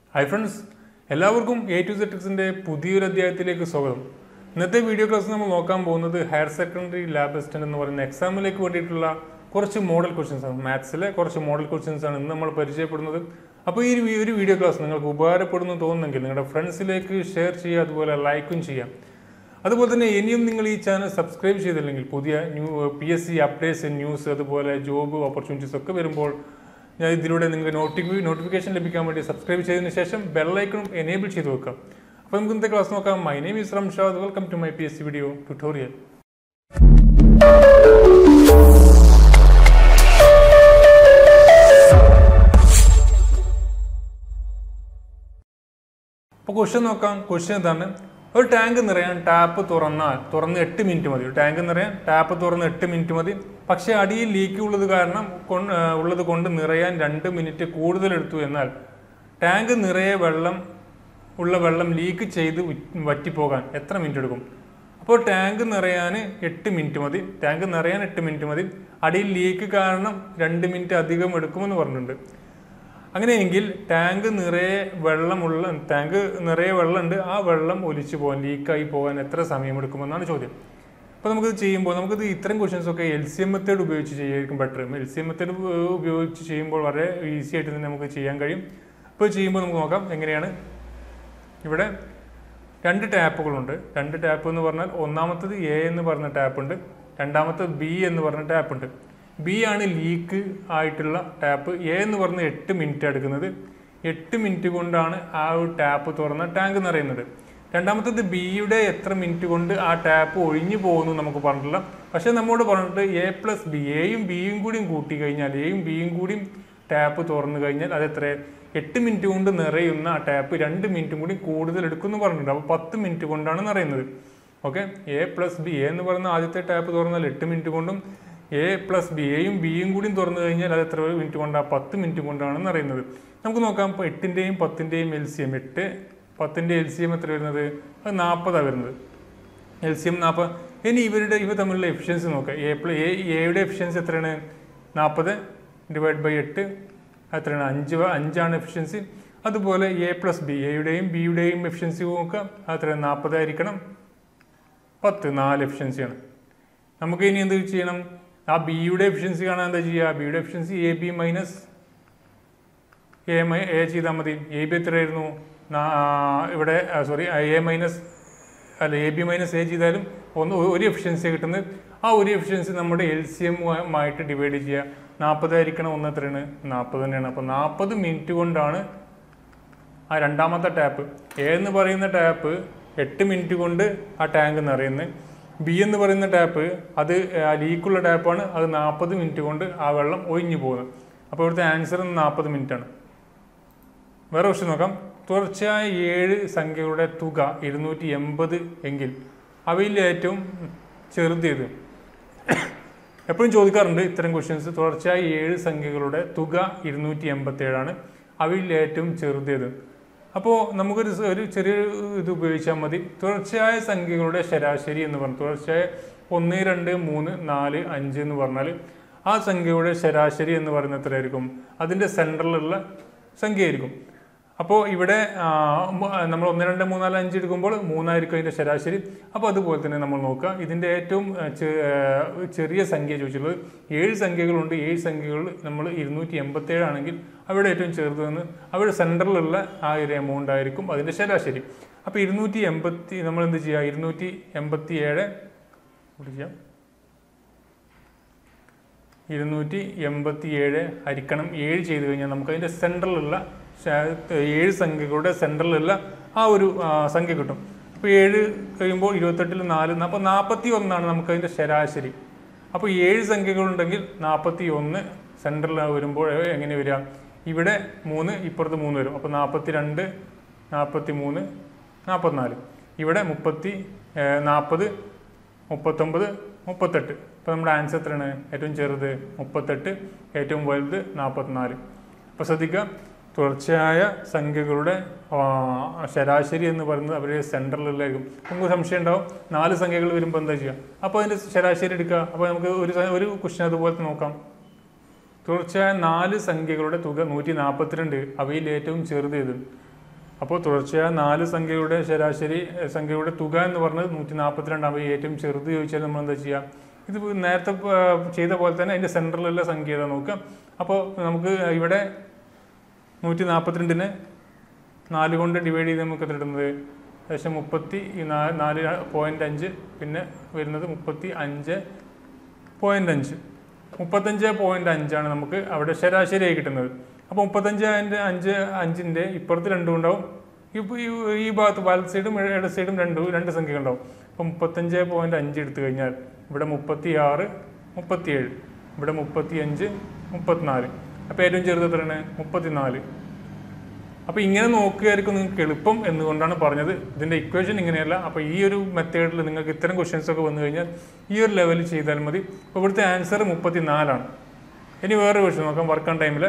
hi friends എല്ലാവർക്കും A to സെറ്റിക്സിന്റെ പുതിയൊരു അധ്യായത്തിലേക്ക് സ്വാഗതം ഇന്നത്തെ വീഡിയോ ക്ലാസ് നമ്മൾ നോക്കാൻ പോകുന്നത് ഹയർ സെക്കൻഡറി ലാബ് അസിസ്റ്റന്റ് എന്ന് പറയുന്ന എക്സാമിലേക്ക് വേണ്ടിയിട്ടുള്ള കുറച്ച് മോഡൽ ക്വസ്റ്റ്യൻസ് ആണ് മാത്സിലെ കുറച്ച് മോഡൽ ക്വസ്റ്റ്യൻസ് ആണ് ഇന്ന് നമ്മൾ പരിചയപ്പെടുന്നത് അപ്പോൾ ഈ ഒരു- ഒരു വീഡിയോ ക്ലാസ് നിങ്ങൾക്ക് ഉപകാരപ്പെടുന്നു തോന്നുന്നെങ്കിൽ നിങ്ങളുടെ ഫ്രണ്ട്സിലേക്ക് ഷെയർ ചെയ്യുക അതുപോലെ ലൈക്കും ചെയ്യാം അതുപോലെ തന്നെ ഇനിയും നിങ്ങൾ ഈ ചാനൽ സബ്സ്ക്രൈബ് ചെയ്തില്ലെങ്കിൽ പുതിയ new P S C updates news അതുപോലെ ജോബ് ഓപ്പർച്യൂണിറ്റീസ് ഒക്കെ വരുമ്പോൾ ഞാൻ ഇതിലൂടെ നിങ്ങൾക്ക് നോട്ടിഫി നോട്ടിഫിക്കേഷൻ ലഭിക്കാൻ വേണ്ടി സബ്സ്ക്രൈബ് ചെയ്തതിന് ശേഷം ബെല്ലൈക്കണും എനേബിൾ ചെയ്ത് വെക്കാം അപ്പോൾ നമുക്ക് ഇന്നത്തെ ക്ലാസ് നോക്കാം my name is Ramshad welcome to my P S C video tutorial അപ്പോൾ ക്വസ്റ്റ്യൻ നോക്കാം ക്വസ്റ്റ്യൻ ഇതാണ് ഒരു ടാങ്ക് നിറയാൻ ടാപ്പ് തുറന്നാൽ തുറന്ന് എട്ട് മിനിറ്റ് മതി ഒരു ടാങ്ക് നിറയാൻ ടാപ്പ് തുറന്ന് എട്ട് മിനിറ്റ് മതി പക്ഷേ അടിയിൽ ലീക്ക് ഉള്ളത് കാരണം കൊൺ- ആ, ഉള്ളത് കൊണ്ട് നിറയാൻ രണ്ട് മിനിറ്റ് കൂടുതൽ എടുത്തു എന്നാൽ ടാങ്ക് നിറയെ വെള്ളം ഉള്ള വെള്ളം ലീക്ക് ചെയ്ത് വി- വറ്റിപ്പോകാൻ എത്ര മിനിറ്റ് എടുക്കും അപ്പോൾ ടാങ്ക് നിറയാൻ എട്ട് മിനിറ്റ് മതി ടാങ്ക് നിറയാൻ എട്ട് മിനിറ്റ് മതി അടിയിൽ ലീക്ക് കാരണം രണ്ട് മിനിറ്റ് അധികം എടുക്കുമെന്ന് പറഞ്ഞിട്ടുണ്ട് അങ്ങനെയെങ്കിൽ ടാങ്ക് നിറയെ വെള്ളമുള്ള ടാങ്ക് നിറയെ വെള്ളമുണ്ട് ആ വെള്ളം ഒലിച്ചു പോകാൻ ലീക്കായി പോകാൻ എത്ര സമയമെടുക്കുമെന്നാണ് ചോദ്യം അപ്പോൾ നമുക്കിത് ചെയ്യുമ്പോൾ നമുക്കിത് ഇത്തരം ക്വസ്റ്റ്യൻസ് ഒക്കെ എൽ സി എം മെത്തേഡ് ഉപയോഗിച്ച് ചെയ്യായിരിക്കും better L C M method ഉപയോഗിച്ച് ചെയ്യുമ്പോൾ വളരെ ഈസി ആയിട്ട് തന്നെ നമുക്ക് ചെയ്യാൻ കഴിയും അപ്പോൾ ചെയ്യുമ്പോൾ നമുക്ക് നോക്കാം എങ്ങനെയാണ് ഇവിടെ രണ്ട് ടാപ്പുകളുണ്ട് രണ്ട് ടാപ്പ് എന്ന് പറഞ്ഞാൽ ഒന്നാമത്തത് എ എന്ന് പറഞ്ഞ ടാപ്പ് ഉണ്ട് രണ്ടാമത്തത് ബി എന്ന് പറഞ്ഞ ടാപ്പ് ഉണ്ട് ബി ആണ് ലീക്ക് ആയിട്ടുള്ള ടാപ്പ് എ എന്ന് പറഞ്ഞ എട്ട് മിനിറ്റ് എടുക്കുന്നത് എട്ട് മിനിറ്റ് കൊണ്ടാണ് ആ ഒരു ടാപ്പ് തുറന്ന ടാങ്ക് നിറയുന്നത് രണ്ടാമത്തത് ബിയുടെ എത്ര മിനിറ്റ് കൊണ്ട് ആ ടാപ്പ് ഒഴിഞ്ഞു പോകുന്നു നമുക്ക് പറഞ്ഞിട്ടില്ല പക്ഷെ നമ്മോട് പറഞ്ഞിട്ട് എ പ്ലസ് ബി എയും ബിയും കൂടിയും കൂട്ടി കഴിഞ്ഞാൽ എയും ബിയും കൂടിയും ടാപ്പ് തുറന്നു കഴിഞ്ഞാൽ അത് എത്ര എട്ട് മിനിറ്റ് കൊണ്ട് നിറയുന്ന ആ ടാപ്പ് രണ്ട് മിനിറ്റും കൂടി കൂടുതൽ എടുക്കുമെന്ന് പറഞ്ഞിട്ടുണ്ട് അപ്പോൾ പത്ത് മിനിറ്റ് കൊണ്ടാണ് നിറയുന്നത് okay A plus B A എന്ന് പറയുന്ന ആദ്യത്തെ ടാപ്പ് തുറന്നാൽ എട്ട് മിനിറ്റ് കൊണ്ടും എ പ്ലസ് ബി എയും ബിയും കൂടിയും തുറന്നു കഴിഞ്ഞാൽ അത് എത്ര മിനിറ്റ് കൊണ്ടാണ് പത്ത് മിനിറ്റ് കൊണ്ടാണ് നിറയുന്നത് നമുക്ക് നോക്കാം ഇപ്പോൾ എട്ടിൻ്റെയും പത്തിൻ്റെയും എൽ സി എം എട്ട് പത്തിൻ്റെ എൽ സി എം എത്ര വരുന്നത് അത് നാൽപ്പതാണ് വരുന്നത് എൽ സി എം നാൽപ്പത് ഇനി ഇവരുടെ ഇവ തമ്മിലുള്ള എഫിഷ്യൻസി നോക്കാം എ പ്ലസ് എ എയുടെ എഫിഷ്യൻസി എത്രയാണ് നാൽപ്പത് ഡിവൈഡ് ബൈ എട്ട് എത്രയാണ് അഞ്ച് വ- അഞ്ചാണ് എഫിഷ്യൻസി അതുപോലെ എ പ്ലസ് ബി എയുടെയും ബിയുടെയും എഫിഷ്യൻസി നോക്കാം അത്രയാണ് നാൽപ്പതായിരിക്കണം പത്ത് നാല് എഫിഷ്യൻസിയാണ് നമുക്ക് ഇനി എന്ത് ചെയ്യണം ആ ബിയുടെ എഫിഷ്യൻസി കാണാൻ എന്താ ചെയ്യുക ബിയുടെ efficiency A B minus A my A ചെയ്താൽ മതി എ ബി എത്രയായിരുന്നു നാ- ഇവിടെ സോറി എ മൈനസ് അല്ല എ ബി മൈനസ് എ ചെയ്താലും ഒന്ന് ഒ- ഒരു എഫിഷ്യൻസി കിട്ടുന്നത് ആ ഒരു എഫിഷ്യൻസി നമ്മുടെ എൽ സി എമ്മുമായിട്ട് ഡിവൈഡ് ചെയ്യുക നാൽപ്പതായിരിക്കണം ഒന്ന് എത്രയാണ് നാൽപ്പത് തന്നെയാണ് അപ്പോൾ നാൽപ്പത് മിനിറ്റ് കൊണ്ടാണ് ആ രണ്ടാമത്തെ ടാപ്പ് എ എന്ന് പറയുന്ന ടാപ്പ് എട്ട് മിനിറ്റ് കൊണ്ട് ആ ടാങ്ക് നിറയുന്നത് ബി എന്ന് പറയുന്ന ടാപ്പ് അത് ആ ലീക്കുള്ള ടാപ്പാണ് അത് നാൽപ്പത് മിനിറ്റ് കൊണ്ട് ആ വെള്ളം ഒഴിഞ്ഞു പോകുന്നത് അപ്പോൾ ഇവിടുത്തെ ആൻസർ നാൽപ്പത് മിനിറ്റ് ആണ് വേറെ ക്വസ്റ്റ്യൻ നോക്കാം തുടർച്ചയായ ഏഴ് സംഖ്യകളുടെ തുക ഇരുന്നൂറ്റി എൺപത് എങ്കിൽ അവയിൽ ഏറ്റവും ചെറുതേത് എപ്പോഴും ചോദിക്കാറുണ്ട് ഇത്തരം ക്വസ്റ്റ്യൻസ് തുടർച്ചയായ ഏഴ് സംഖ്യകളുടെ തുക ഇരുന്നൂറ്റി എൺപത്തി ഏഴാണ് അവയിൽ ഏറ്റവും ചെറുതേത് അപ്പോൾ നമുക്കൊരു സ- ഒരു ചെറിയ ഇത് ഉപയോഗിച്ചാൽ മതി തുടർച്ചയായ സംഖ്യകളുടെ ശരാശരി എന്ന് പറഞ്ഞു തുടർച്ചയായ ഒന്ന് രണ്ട് മൂന്ന് നാല് അഞ്ച് എന്ന് പറഞ്ഞാൽ ആ സംഖ്യയുടെ ശരാശരി എന്ന് പറയുന്നത് എത്രയായിരിക്കും അതിൻ്റെ സെൻട്രലിലുള്ള സംഖ്യയായിരിക്കും അപ്പോൾ ഇവിടെ ആ, മ- നമ്മൾ ഒന്ന് രണ്ട് മൂന്ന് നാല് അഞ്ച് എടുക്കുമ്പോൾ മൂന്നായിരിക്കും അതിൻ്റെ ശരാശരി അപ്പോൾ അതുപോലെ തന്നെ നമ്മൾ നോക്കുക ഇതിൻ്റെ ഏറ്റവും ആ, ചെ- ആ, ചെറിയ സംഖ്യ ചോദിച്ചുള്ളത് ഏഴ് സംഖ്യകളുണ്ട് ഏഴ് സംഖ്യകൾ നമ്മൾ ഇരുന്നൂറ്റി എൺപത്തേഴ് ആണെങ്കിൽ അവിടെ ഏറ്റവും ചെറുതെന്ന് അവിടെ സെൻറ്ററിലുള്ള ആ ഒരു എമൗണ്ട് ആയിരിക്കും അതിൻ്റെ ശരാശരി അപ്പോൾ ഇരുന്നൂറ്റി എൺപത്തി നമ്മൾ എന്ത് ചെയ്യുക ഇരുന്നൂറ്റി എൺപത്തി ഏഴ് കൂടി ചെയ്യാം ഇരുന്നൂറ്റി എൺപത്തി ഏഴ് ഹരിക്കണം ഏഴ് ചെയ്ത് കഴിഞ്ഞാൽ നമുക്ക് അതിൻ്റെ സെൻട്രലിലുള്ള ഏഴ് സംഖ്യകളുടെ സെൻട്രലിലുള്ള ആ ഒരു ആ, സംഖ്യ കിട്ടും അപ്പോൾ ഏഴ് കഴിയുമ്പോൾ ഇരുപത്തെട്ടിൽ നാല് അപ്പോൾ നാൽപ്പത്തി ഒന്നാണ് നമുക്ക് അതിൻ്റെ ശരാശരി അപ്പോൾ ഏഴ് സംഖ്യകളുണ്ടെങ്കിൽ നാൽപ്പത്തി ഒന്ന് സെൻട്രൽ വരുമ്പോൾ എങ്ങനെ വരിക ഇവിടെ മൂന്ന് ഇപ്പുറത്ത് മൂന്ന് വരും അപ്പോൾ നാൽപ്പത്തി രണ്ട് നാൽപ്പത്തി മൂന്ന് നാൽപ്പത്തിനാല് ഇവിടെ മുപ്പത്തി നാൽപ്പത് മുപ്പത്തൊമ്പത് മുപ്പത്തെട്ട് അപ്പോൾ നമ്മുടെ ആൻസർ എത്രയാണ് ഏറ്റവും ചെറുത് മുപ്പത്തെട്ട് ഏറ്റവും വലുത് നാൽപ്പത്തിനാല് അപ്പോൾ ശ്രദ്ധിക്കുക തുടർച്ചയായ സംഖ്യകളുടെ ആ, ശരാശരി എന്ന് പറയുന്നത് അവരുടെ സെൻറ്ററിലായിരിക്കും നമുക്ക് സംശയം ഉണ്ടാവും നാല് സംഖ്യകൾ വരുമ്പോൾ എന്താ ചെയ്യുക അപ്പോൾ അതിൻ്റെ ശരാശരി എടുക്കുക അപ്പോൾ നമുക്ക് ഒരു സ- ഒരു ക്വസ്റ്റ്യൻ അതുപോലെ നോക്കാം തുടർച്ചയായ നാല് സംഖ്യകളുടെ തുക നൂറ്റി നാൽപ്പത്തിരണ്ട് അവയിൽ ഏറ്റവും ചെറുത് ഏത് അപ്പോൾ തുടർച്ചയായ നാല് സംഖ്യയുടെ ശരാശരി ഏ, സംഖ്യയുടെ തുക എന്ന് പറഞ്ഞത് നൂറ്റി നാൽപ്പത്തിരണ്ടാകുമ്പോൾ ഏറ്റവും ചെറുത് ചോദിച്ചാൽ നമ്മൾ എന്താ ചെയ്യുക ഇത് നേരത്തെ ആ, ചെയ്ത പോലെ തന്നെ അതിൻ്റെ സെൻറ്ററിലുള്ള സംഖ്യ ഏതാ നോക്കുക അപ്പോൾ നമുക്ക് ഇവിടെ നൂറ്റി നാൽപ്പത്തിരണ്ടിനെ നാല് കൊണ്ട് ഡിവൈഡ് ചെയ്ത് നമുക്ക് എത്ര കിട്ടുന്നത് ഏകദേശം മുപ്പത്തി ഈ നാ- നാല് പോയിൻ്റ് അഞ്ച് പിന്നെ വരുന്നത് മുപ്പത്തി അഞ്ച് പോയിൻ്റ് അഞ്ച് മുപ്പത്തഞ്ച് പോയിൻ്റ് അഞ്ചാണ് നമുക്ക് അവിടെ ശരാശരിയായി കിട്ടുന്നത് അപ്പോൾ മുപ്പത്തഞ്ച് അതിൻ്റെ അഞ്ച് അഞ്ചിൻ്റെ ഇപ്പുറത്ത് രണ്ടും ഉണ്ടാവും ഇപ്പോൾ ഈ ഈ ഭാഗത്ത് വലത് സൈഡും ഇട സൈഡും രണ്ട് രണ്ട് സംഖ്യകൾ ഉണ്ടാവും അപ്പോൾ മുപ്പത്തഞ്ച് പോയിൻ്റ് അഞ്ച് എടുത്തു കഴിഞ്ഞാൽ ഇവിടെ മുപ്പത്തി ആറ് മുപ്പത്തിയേഴ് ഇവിടെ മുപ്പത്തി അഞ്ച് മുപ്പത്തിനാല് അപ്പോൾ ഏറ്റവും ചെറുത് എത്രയാണ് മുപ്പത്തിനാല് അപ്പോൾ ഇങ്ങനെ നോക്കുകയായിരിക്കും നിങ്ങൾക്ക് എളുപ്പം എന്നുകൊണ്ടാണ് പറഞ്ഞത് ഇതിൻ്റെ ഇക്വേഷൻ ഇങ്ങനെയല്ല അപ്പോൾ ഈ ഒരു മെത്തേഡിൽ നിങ്ങൾക്ക് ഇത്തരം ക്വസ്റ്റ്യൻസ് ഒക്കെ വന്നു കഴിഞ്ഞാൽ ഈ ഒരു ലെവലിൽ ചെയ്താൽ മതി അപ്പോൾ ഇവിടുത്തെ ആൻസർ മുപ്പത്തി നാലാണ് ഇനി വേറെ ക്വസ്റ്റ്യൻ നോക്കാം വർക്ക് ഓൺ ടൈമിൽ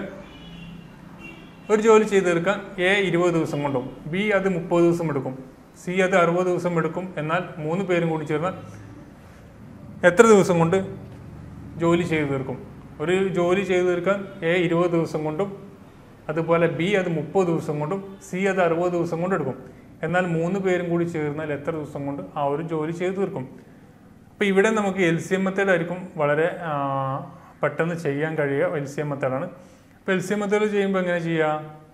ഒരു ജോലി ചെയ്ത് തീർക്കാൻ എ ഇരുപത് ദിവസം കൊണ്ടും ബി അത് മുപ്പത് ദിവസം എടുക്കും സി അത് അറുപത് ദിവസം എടുക്കും എന്നാൽ മൂന്ന് പേരും കൂടി ചേർന്നാൽ എത്ര ദിവസം കൊണ്ട് ജോലി ചെയ്തു തീർക്കും ഒരു ജോലി ചെയ്തു തീർക്കാൻ എ ഇരുപത് ദിവസം കൊണ്ടും അതുപോലെ ബി അത് മുപ്പത് ദിവസം കൊണ്ടും സി അത് അറുപത് ദിവസം കൊണ്ടും എടുക്കും എന്നാൽ മൂന്ന് പേരും കൂടി ചേർന്നാൽ എത്ര ദിവസം കൊണ്ട് ആ ഒരു ജോലി ചെയ്തു തീർക്കും അപ്പോൾ ഇവിടെ നമുക്ക് എൽ സി എം മെത്തേഡ് ആയിരിക്കും വളരെ ആ, പെട്ടെന്ന് ചെയ്യാൻ കഴിയുക എൽ സി എം മെത്തേഡാണ് അപ്പോൾ എൽ സി എം മെത്തേഡ് ചെയ്യുമ്പോൾ എങ്ങനെ ചെയ്യുക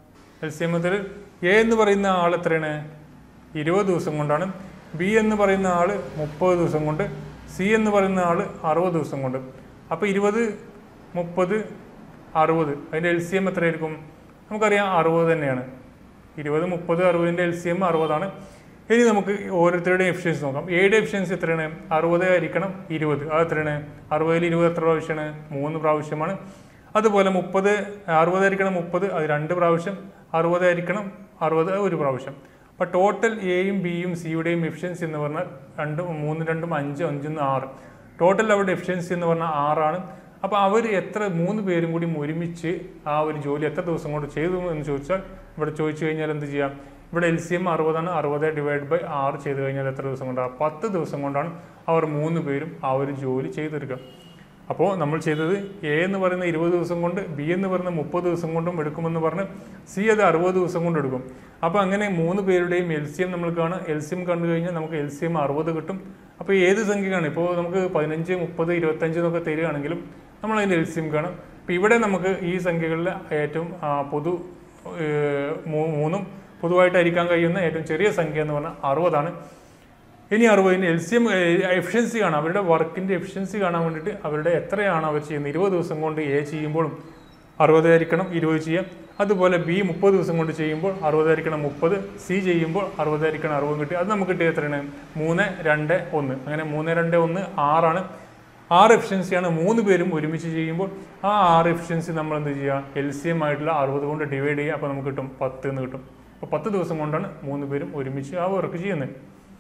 L C M method A എന്ന് പറയുന്ന ആൾ എത്രയാണ് ഇരുപത് ദിവസം കൊണ്ടാണ് ബി എന്ന് പറയുന്ന ആൾ മുപ്പത് ദിവസം കൊണ്ട് സി എന്ന് പറയുന്ന ആൾ അറുപത് ദിവസം കൊണ്ട് അപ്പോൾ ഇരുപത് മുപ്പത് അറുപത് അതിൻ്റെ എൽ സി എം എത്രയായിരിക്കും നമുക്കറിയാം അറുപത് തന്നെയാണ് ഇരുപത് മുപ്പത് അറുപതിൻ്റെ എൽ സി എം അറുപതാണ് ഇനി നമുക്ക് ഓരോരുത്തരുടെയും എഫിഷ്യൻസി നോക്കാം എയുടെ എഫിഷ്യൻസി എത്രയാണ് അറുപത് ആയിരിക്കണം ഇരുപത് അത് എത്രയാണ് അറുപതിൽ ഇരുപത് എത്ര പ്രാവശ്യമാണ് മൂന്ന് പ്രാവശ്യമാണ് അതുപോലെ മുപ്പത് അറുപതായിരിക്കണം മുപ്പത് അത് രണ്ട് പ്രാവശ്യം അറുപതായിരിക്കണം അറുപത് അത് ഒരു പ്രാവശ്യം അപ്പോൾ ടോട്ടൽ എയും ബിയും സിയുടെയും എഫിഷ്യൻസി എന്ന് പറഞ്ഞാൽ രണ്ടും മൂന്ന് രണ്ടും അഞ്ച് അഞ്ചൊന്ന് ആറ് ടോട്ടൽ അവരുടെ എഫിഷ്യൻസി എന്ന് പറഞ്ഞാൽ ആറാണ് അപ്പോൾ അവർ എത്ര മൂന്ന് പേരും കൂടി ഒരുമിച്ച് ആ ഒരു ജോലി എത്ര ദിവസം കൊണ്ട് ചെയ്തു എന്ന് ചോദിച്ചാൽ ഇവിടെ ചോദിച്ചു കഴിഞ്ഞാൽ എന്ത് ചെയ്യാം ഇവിടെ എൽ സി എം അറുപതാണ് അറുപത് ഡിവൈഡ് ബൈ ആറ് ചെയ്ത് കഴിഞ്ഞാൽ എത്ര ദിവസം കൊണ്ടാണ് പത്ത് ദിവസം കൊണ്ടാണ് അവർ മൂന്ന് പേരും ആ ഒരു ജോലി ചെയ്തെടുക്കുക അപ്പോൾ നമ്മൾ ചെയ്തത് എ എന്ന് പറയുന്ന ഇരുപത് ദിവസം കൊണ്ട് ബി എന്ന് പറയുന്ന മുപ്പത് ദിവസം കൊണ്ടും എടുക്കുമെന്ന് പറഞ്ഞ് സി അത് അറുപത് ദിവസം കൊണ്ട് എടുക്കും അപ്പോൾ അങ്ങനെ മൂന്ന് പേരുടെയും എൽ സി എം നമ്മൾ കാണാം എൽ സി എം കണ്ടു കഴിഞ്ഞാൽ നമുക്ക് എൽ സി എം അറുപത് കിട്ടും അപ്പോൾ ഏത് സംഖ്യയാണ് ഇപ്പോൾ നമുക്ക് പതിനഞ്ച് മുപ്പത് ഇരുപത്തഞ്ച് എന്നൊക്കെ തരികയാണെങ്കിലും നമ്മൾ അതിൻ്റെ എൽ സി എം കാണും അപ്പോൾ ഇവിടെ നമുക്ക് ഈ സംഖ്യകളിൽ ഏറ്റവും ആ, പൊതു ഏഹ്, മൂ- മൂന്നും പൊതുവായിട്ടായിരിക്കാൻ കഴിയുന്ന ഏറ്റവും ചെറിയ സംഖ്യ എന്ന് പറഞ്ഞാൽ അറുപതാണ് ഇനി അറുപതിന് എൽ സി എം എഫിഷ്യൻസി കാണാം അവരുടെ വർക്കിൻ്റെ എഫിഷ്യൻസി കാണാൻ വേണ്ടിയിട്ട് അവരുടെ എത്രയാണ് അവർ ചെയ്യുന്നത് ഇരുപത് ദിവസം കൊണ്ട് എ ചെയ്യുമ്പോഴും അറുപതായിരിക്കണം ഇരുപത് ചെയ്യാം അതുപോലെ ബി മുപ്പത് ദിവസം കൊണ്ട് ചെയ്യുമ്പോൾ അറുപതായിരിക്കണം മുപ്പത് സി ചെയ്യുമ്പോൾ അറുപതായിരിക്കണം അറുപത് കിട്ടി അത് നമുക്ക് കിട്ടിയ എത്രയാണ് മൂന്ന് രണ്ട് ഒന്ന് അങ്ങനെ മൂന്ന് രണ്ട് ഒന്ന് ആറാണ് ആറ് എഫിഷ്യൻസിയാണ് മൂന്ന് പേരും ഒരുമിച്ച് ചെയ്യുമ്പോൾ ആ ആറ് എഫിഷ്യൻസി നമ്മൾ എന്ത് ചെയ്യുക എൽ സി എം ആയിട്ടുള്ള അറുപത് കൊണ്ട് ഡിവൈഡ് ചെയ്യുക അപ്പോൾ നമുക്ക് കിട്ടും പത്ത് എന്ന് കിട്ടും അപ്പോൾ പത്ത് ദിവസം കൊണ്ടാണ് മൂന്ന് പേരും ഒരുമിച്ച് ആ വർക്ക് ചെയ്യുന്നത്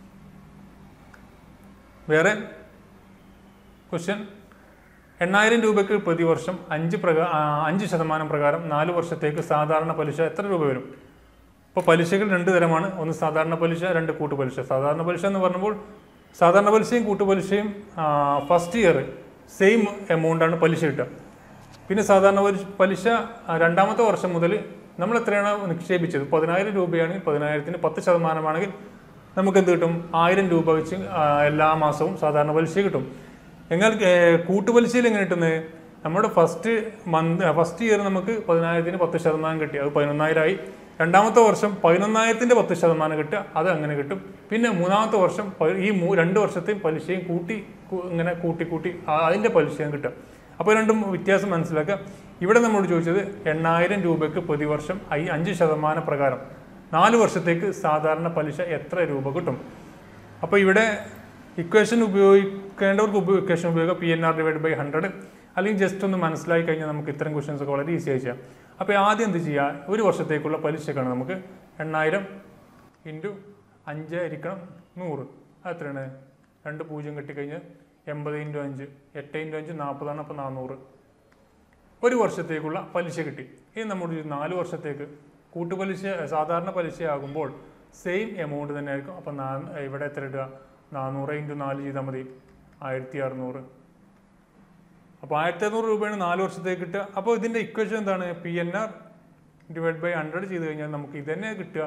വേറെ ക്വസ്റ്റ്യൻ എണ്ണായിരം രൂപയ്ക്ക് പ്രതിവർഷം അഞ്ച് പ്രകാ ആ, അഞ്ച് ശതമാനം പ്രകാരം നാല് വർഷത്തേക്ക് സാധാരണ പലിശ എത്ര രൂപ വരും ഇപ്പോൾ പലിശകൾ രണ്ട് തരമാണ് ഒന്ന് സാധാരണ പലിശ രണ്ട് കൂട്ടുപലിശ സാധാരണ പലിശ എന്ന് പറഞ്ഞപ്പോൾ സാധാരണ പലിശയും കൂട്ടുപലിശയും ഫസ്റ്റ് ഇയർ സെയിം എമൗണ്ടാണ് പലിശ കിട്ടുക പിന്നെ സാധാരണ പലിശ പലിശ ആ, രണ്ടാമത്തെ വർഷം മുതൽ നമ്മൾ എത്രയാണ് നിക്ഷേപിച്ചത് പതിനായിരം രൂപയാണെങ്കിൽ പതിനായിരത്തിന് പത്ത് ശതമാനമാണെങ്കിൽ നമുക്ക് എന്ത് കിട്ടും ആയിരം രൂപ വെച്ച് ആ, എല്ലാ മാസവും സാധാരണ പലിശ കിട്ടും എന്നാൽ ഏ, കൂട്ടുപലിശയിൽ എങ്ങനെ കിട്ടുന്നത് നമ്മുടെ ഫസ്റ്റ് മന്ത് ഫസ്റ്റ് ഇയർ നമുക്ക് പതിനായിരത്തിന് പത്ത് ശതമാനം കിട്ടി അത് പതിനൊന്നായിരമായി രണ്ടാമത്തെ വർഷം പതിനൊന്നായിരത്തിൻ്റെ പത്ത് ശതമാനം കിട്ടുക അത് അങ്ങനെ കിട്ടും പിന്നെ മൂന്നാമത്തെ വർഷം പ- ഈ മൂ രണ്ട് വർഷത്തെയും പലിശയും കൂട്ടി കു- ഇങ്ങനെ കൂട്ടി കൂട്ടി ആ- അതിൻ്റെ പലിശയും കിട്ടുക അപ്പോൾ രണ്ടും വ്യത്യാസം മനസ്സിലാക്കുക ഇവിടെ നമ്മളോട് ചോദിച്ചത് എണ്ണായിരം രൂപയ്ക്ക് പ്രതിവർഷം ഐ അഞ്ച് ശതമാനം പ്രകാരം നാല് വർഷത്തേക്ക് സാധാരണ പലിശ എത്ര രൂപ കിട്ടും അപ്പോൾ ഇവിടെ ഇക്വേഷൻ ഉപയോഗിക്കേണ്ടവർക്ക് ഉപ ഇക്വേഷൻ ഉപയോഗിക്കുക P N R divide by hundred അല്ലെങ്കിൽ ജസ്റ്റ് ഒന്ന് മനസ്സിലാക്കി കഴിഞ്ഞാൽ നമുക്ക് ഇത്തരം ക്വസ്റ്റ്യൻസ് ഒക്കെ വളരെ ഈസി ആയി ചെയ്യാം അപ്പോൾ ആദ്യം എന്ത് ചെയ്യുക ഒരു വർഷത്തേക്കുള്ള പലിശക്കാണ് നമുക്ക് എണ്ണായിരം ഇൻറ്റു അഞ്ച് ആയിരിക്കണം നൂറ് അത് എത്രയാണ് രണ്ട് പൂജ്യം കെട്ടിക്കഴിഞ്ഞ് എൺപത് ഇൻറ്റു അഞ്ച് എട്ട് ഇൻറ്റു അഞ്ച് നാൽപ്പതാണ് അപ്പോൾ നാനൂറ് ഒരു വർഷത്തേക്കുള്ള പലിശ കിട്ടി ഇനി നമ്മൾ ഒരു നാല് വർഷത്തേക്ക് കൂട്ടുപലിശ സാധാരണ പലിശയാകുമ്പോൾ സെയിം എമൗണ്ട് തന്നെ ആയിരിക്കും അപ്പം നാ ഇവിടെ എത്ര ഇടുക നാനൂറ് ഇൻറ്റു നാല് ചെയ്താൽ മതി ആയിരത്തി അറുന്നൂറ് അപ്പോൾ ആയിരത്തി അറുന്നൂറ് രൂപയാണ് നാല് വർഷത്തേക്ക് കിട്ടുക അപ്പോൾ ഇതിൻ്റെ ഇക്വേഷൻ എന്താണ് P N R divide by hundred ചെയ്ത് കഴിഞ്ഞാൽ നമുക്ക് ഇത് തന്നെ കിട്ടുക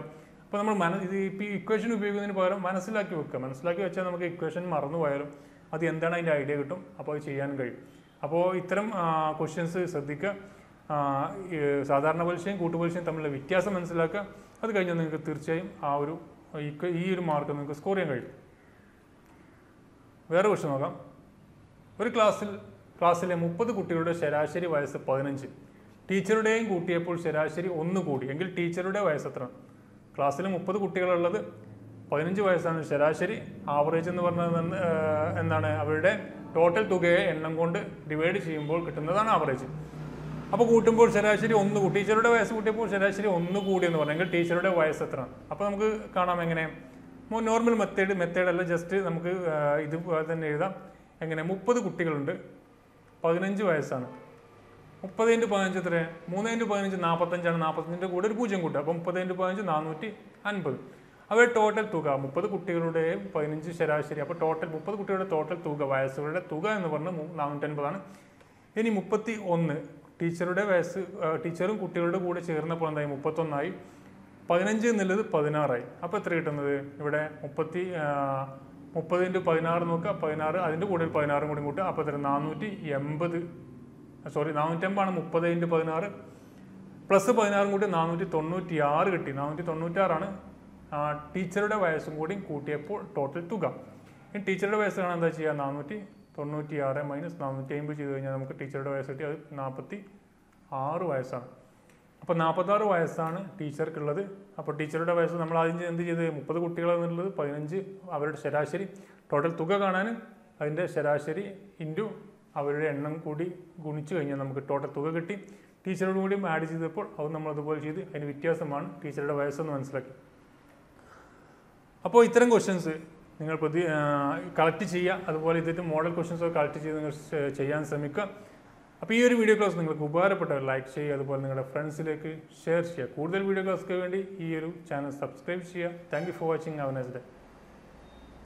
അപ്പോൾ നമ്മൾ മന ഇത് ഇപ്പോൾ ഈ ഇക്വേഷൻ ഉപയോഗിക്കുന്നതിന് പകരം മനസ്സിലാക്കി വെക്കുക മനസ്സിലാക്കി വെച്ചാൽ നമുക്ക് ഇക്വേഷൻ മറന്നു പോയാലും അത് എന്താണ് അതിൻ്റെ ഐഡിയ കിട്ടും അപ്പോൾ അത് ചെയ്യാൻ കഴിയും അപ്പോൾ ഇത്തരം ക്വസ്റ്റ്യൻസ് ശ്രദ്ധിക്കുക ആ, ഈ സാധാരണ പലിശയും കൂട്ടുപലിശയും തമ്മിലുള്ള വ്യത്യാസം മനസ്സിലാക്കുക അത് കഴിഞ്ഞാൽ നിങ്ങൾക്ക് തീർച്ചയായും ആ ഒരു ഈ- ഈ ഒരു മാർക്ക് നിങ്ങൾക്ക് സ്കോർ ചെയ്യാൻ കഴിയും വേറെ ക്വസ്റ്റ്യൻ നോക്കാം ഒരു ക്ലാസ്സിൽ ക്ലാസ്സിലെ മുപ്പത് കുട്ടികളുടെ ശരാശരി വയസ്സ് പതിനഞ്ച് ടീച്ചറുടെയും കൂട്ടിയപ്പോൾ ശരാശരി ഒന്ന് കൂടി എങ്കിൽ ടീച്ചറുടെ വയസ്സ് എത്ര ക്ലാസ്സിൽ മുപ്പത് കുട്ടികളുള്ളത് പതിനഞ്ച് വയസ്സാണ് ശരാശരി ആവറേജ് എന്ന് പറഞ്ഞത് എന്ന്, ഏഹ്, എന്താണ് അവരുടെ ടോട്ടൽ തുകയെ എണ്ണം കൊണ്ട് ഡിവൈഡ് ചെയ്യുമ്പോൾ കിട്ടുന്നതാണ് ആവറേജ് അപ്പോൾ കൂട്ടുമ്പോൾ ശരാശരി ഒന്ന് കൂടി ടീച്ചറുടെ വയസ്സ് കൂട്ടിയപ്പോൾ ശരാശരി ഒന്ന് കൂടി എന്ന് പറഞ്ഞെങ്കിൽ ടീച്ചറുടെ വയസ്സ് എത്ര അപ്പോൾ നമുക്ക് കാണാം എങ്ങനെ നോർമൽ മെത്തേഡ് മെത്തേഡ് അല്ല ജസ്റ്റ് നമുക്ക് ആ, ഇതുപോലെ തന്നെ എഴുതാം എങ്ങനെ മുപ്പത് കുട്ടികളുണ്ട് പതിനഞ്ച് വയസ്സാണ് മുപ്പത് ഇൻറ്റു പതിനഞ്ച് എത്ര മൂന്ന് ഇൻറ്റു പതിനഞ്ച് നാൽപ്പത്തഞ്ചാണ് നാൽപ്പത്തഞ്ചിൻ്റെ കൂടെ ഒരു പൂജ്യം കൂട്ടുക അപ്പോൾ മുപ്പത് ഇൻറ്റു പതിനഞ്ച് നാനൂറ്റി അൻപത് അവയുടെ ടോട്ടൽ തുക മുപ്പത് കുട്ടികളുടെയും പതിനഞ്ച് ശരാശരി അപ്പോൾ ടോട്ടൽ മുപ്പത് കുട്ടികളുടെ ടോട്ടൽ തുക വയസ്സുകളുടെ തുക എന്ന് പറഞ്ഞാൽ നാനൂറ്റൻപതാണ് ഇനി മുപ്പത്തി ഒന്ന് ടീച്ചറുടെ വയസ്സ് ആ, ടീച്ചറും കുട്ടികളുടെ കൂടെ ചേർന്നപ്പോൾ എന്തായി മുപ്പത്തൊന്നായി പതിനഞ്ച് എന്നുള്ളത് പതിനാറായി അപ്പോൾ എത്ര കിട്ടുന്നത് ഇവിടെ മുപ്പത്തി ആ, മുപ്പത് ഇൻറ്റു പതിനാറ് നോക്കുക പതിനാറ് അതിൻ്റെ കൂടെ ഒരു പതിനാറും കൂടി കൂട്ടുക അപ്പോൾ എത്ര നാനൂറ്റി എൺപത് സോറി നാനൂറ്റമ്പതാണ് മുപ്പത് ഇൻറ്റു പതിനാറ് പ്ലസ് പതിനാറും കൂടി നാനൂറ്റി തൊണ്ണൂറ്റി ആറ് കിട്ടി നാനൂറ്റി തൊണ്ണൂറ്റാറാണ് ടീച്ചറുടെ വയസ്സും കൂടി കൂട്ടിയപ്പോൾ ടോട്ടൽ തുക ഈ ടീച്ചറുടെ വയസ്സ് കാണാൻ എന്താ ചെയ്യുക നാനൂറ്റി തൊണ്ണൂറ്റി ആറ് മൈനസ് നാനൂറ്റി അമ്പത് ചെയ്ത് കഴിഞ്ഞാൽ നമുക്ക് ടീച്ചറുടെ വയസ്സ് കിട്ടി അത് നാൽപ്പത്തി ആറ് വയസ്സാണ് അപ്പോൾ നാൽപ്പത്താറ് വയസ്സാണ് ടീച്ചർക്കുള്ളത് അപ്പോൾ ടീച്ചറുടെ വയസ്സ് നമ്മൾ ആദ്യം എന്ത് ചെയ്ത് മുപ്പത് കുട്ടികൾ എന്നുള്ളത് പതിനഞ്ച് അവരുടെ ശരാശരി ടോട്ടൽ തുക കാണാൻ അതിൻ്റെ ശരാശരി ഇൻറ്റു അവരുടെ എണ്ണം കൂടി ഗുണിച്ചു കഴിഞ്ഞാൽ നമുക്ക് ടോട്ടൽ തുക കിട്ടി ടീച്ചറോട് കൂടിയും ആഡ് ചെയ്തപ്പോൾ അത് നമ്മൾ അതുപോലെ ചെയ്ത് അതിന് വ്യത്യാസമാണ് ടീച്ചറുടെ വയസ്സെന്ന് മനസ്സിലാക്കി അപ്പോൾ ഇത്തരം ക്വസ്റ്റ്യൻസ് നിങ്ങൾ പ്രതി കളക്ട് ചെയ്യുക അതുപോലെ ഇതിൻ്റെ മോഡൽ ക്വസ്റ്റ്യൻസ് ഒക്കെ കളക്ട് ചെയ്ത് നിങ്ങൾ ശ- ചെയ്യാൻ ശ്രമിക്കുക അപ്പോൾ ഈ ഒരു വീഡിയോ ക്ലാസ് നിങ്ങൾക്ക് ഉപകാരപ്പെട്ടവർ ലൈക്ക് ചെയ്യുക അതുപോലെ നിങ്ങളുടെ ഫ്രണ്ട്സിലേക്ക് ഷെയർ ചെയ്യുക കൂടുതൽ വീഡിയോ ക്ലാസ്ക്ക് വേണ്ടി ഈ ഒരു ചാനൽ സബ്സ്ക്രൈബ് ചെയ്യുക thank you for watching our next day